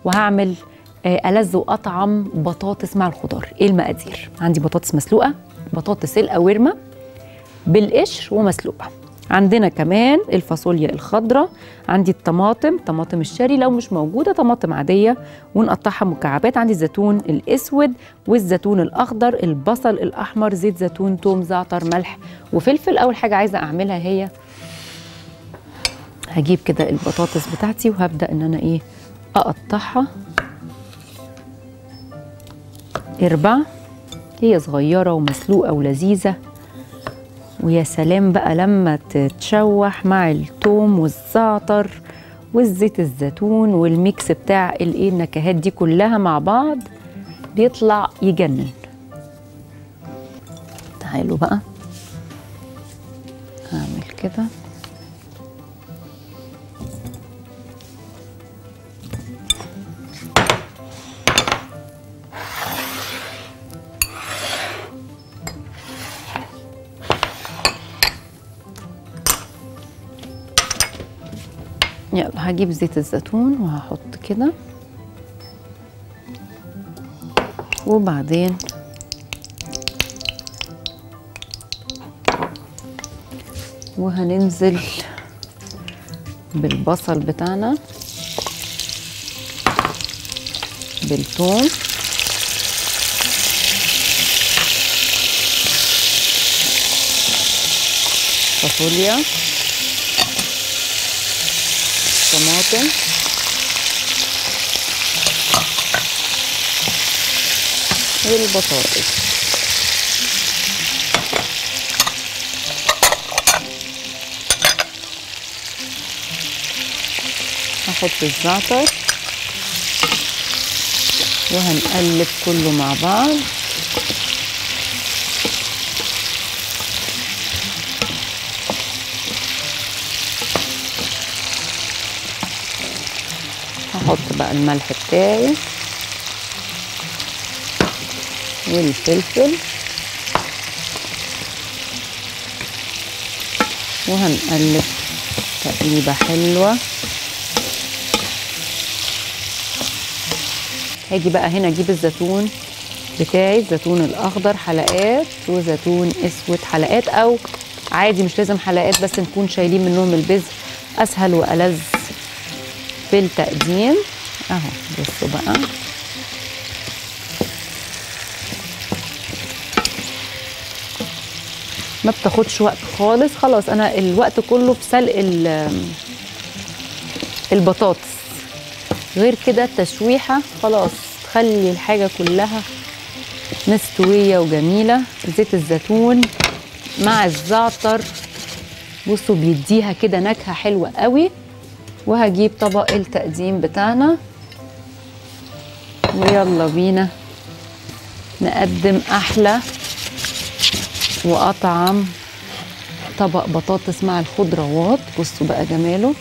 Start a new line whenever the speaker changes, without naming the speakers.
وهعمل آه، ألذ وأطعم بطاطس مع الخضار إيه المقادير؟ عندي بطاطس مسلوقة بطاطس القوارمة بالقشر ومسلوقة عندنا كمان الفاصوليا الخضراء عندي الطماطم طماطم الشاري لو مش موجودة طماطم عادية ونقطعها مكعبات عندي الزيتون الأسود والزيتون الأخضر البصل الأحمر زيت زيتون توم زعتر ملح وفلفل أول حاجة عايزة أعملها هي هجيب كده البطاطس بتاعتي وهبدأ إن أنا إيه أقطعها اربع هي صغيرة ومسلوقة ولذيذة ويا سلام بقى لما تتشوح مع التوم والزعتر والزيت الزيتون والميكس بتاع الايه النكهات دي كلها مع بعض بيطلع يجنن تعالوا بقى هعمل كده يلا هجيب زيت الزيتون وهحط كده وبعدين وهننزل بالبصل بتاعنا بالثوم فاصوليا طماطم والبطاطس هحط الزعتر وهنقلب كله مع بعض هحط بقى الملح بتاعي والفلفل وهنقلب تقليبة حلوة هاجي بقى هنا اجيب الزيتون بتاعي الزيتون الاخضر حلقات وزيتون اسود حلقات او عادي مش لازم حلقات بس نكون شايلين منهم البذر اسهل والذ في التقديم اهو بصوا بقى ما بتاخدش وقت خالص خلاص انا الوقت كله في سلق ال- البطاطس غير كده التشويحه خلاص تخلي الحاجه كلها مستويه وجميله زيت الزيتون مع الزعتر بصوا بيديها كده نكهه حلوه قوي وهجيب طبق التقديم بتاعنا ويلا بينا نقدم احلى واطعم طبق بطاطس مع الخضروات بصوا بقى جماله